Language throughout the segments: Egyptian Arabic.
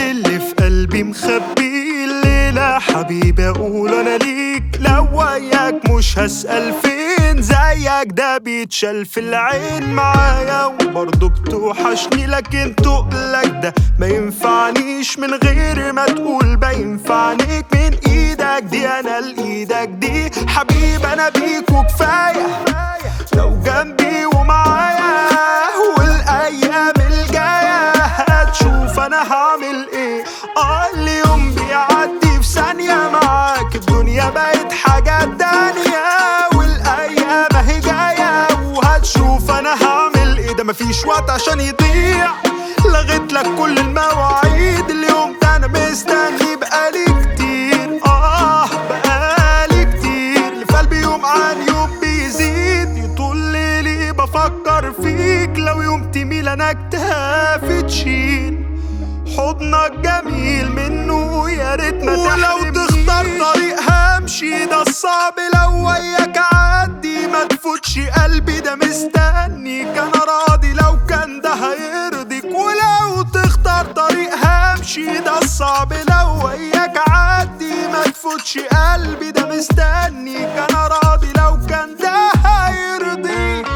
اللي في قلبي مخبي الليلة حبيبي اقول انا ليك لو وياك مش هسأل فين زيك ده بيتشال في العين معايا وبرضه بتوحشني لكن تقلك ده ما ينفعنيش من غير ما تقول بينفعنيك من ايدك دي انا لايدك دي حبيب انا بيك وكفايه لو جنبي ومعايا والايام الجايه هتشوف انا هعمل ايه اه اليوم بيعدي في ثانيه معاك الدنيا بقت حاجه تانية والايام اهي جايه وهتشوف انا هعمل ايه ده مفيش وقت عشان يضيع لغيت لك كل المواعيد اليوم ده انا مستني بقالي كتير اه بقالي كتير اللي في قلبي يوم عن يوم بيزيد يطول ليلي بفكر فيك لو يوم تميل انا اكتافي تشيل حضنك جميل منه يا ريت ما ولو تختار طريق همشي ده الصعب لو وياك عدي ما تفوتش قلبي ده مستنيك انا راضي لو كان ده هيرضيك ولو تختار طريق همشي ده الصعب لو وياك عدي ما تفوتش قلبي ده مستنيك انا راضي لو كان ده هيرضيك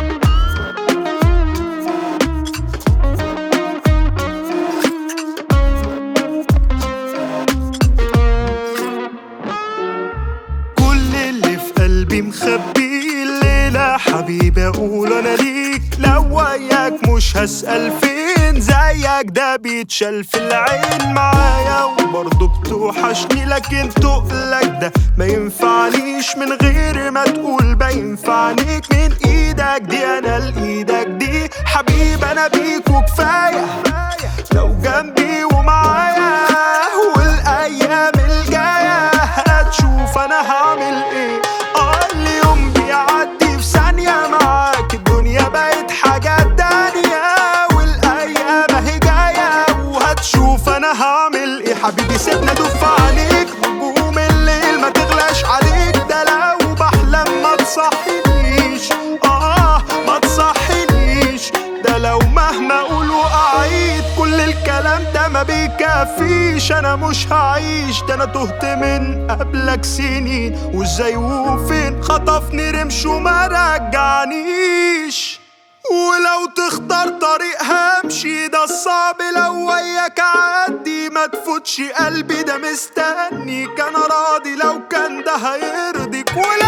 كل اللي في قلبي مخبي الليلة حبيبي اقول انا ليك لو وياك مش هسأل فين زيك ده بيتشال في العين معايا وبرضه بتوحشني لكن تقلك ده ما ينفعنيش من غير ما تقول بينفعنيك من ايدك دي انا لايدك دي حبيب انا بيك وكفايه لو جنبي ومعايا والايام الجايه هتشوف انا هعمل ايه اه اليوم بيعدي في ثانيه معاك الدنيا بقت حاجه تانية والايام اهي جايه وهتشوف انا هعمل ايه حبيبي سيبنا دف عليك نجوم الليل ما تغلاش عليك ده لو بحلم ما تصحينيش اه ما تصحينيش ده لو مهما اقول واعيد كل الكلام ده ما بيكفيش انا مش هعيش ده انا تهت من قبلك سنين وازاي وفين خطفني رمش وما رجعنيش ولو تختار طريق همشي ده الصعب لو وياك عدي ما تفوتش قلبي ده مستنيك انا راضي لو كان ده هيرضيك ولو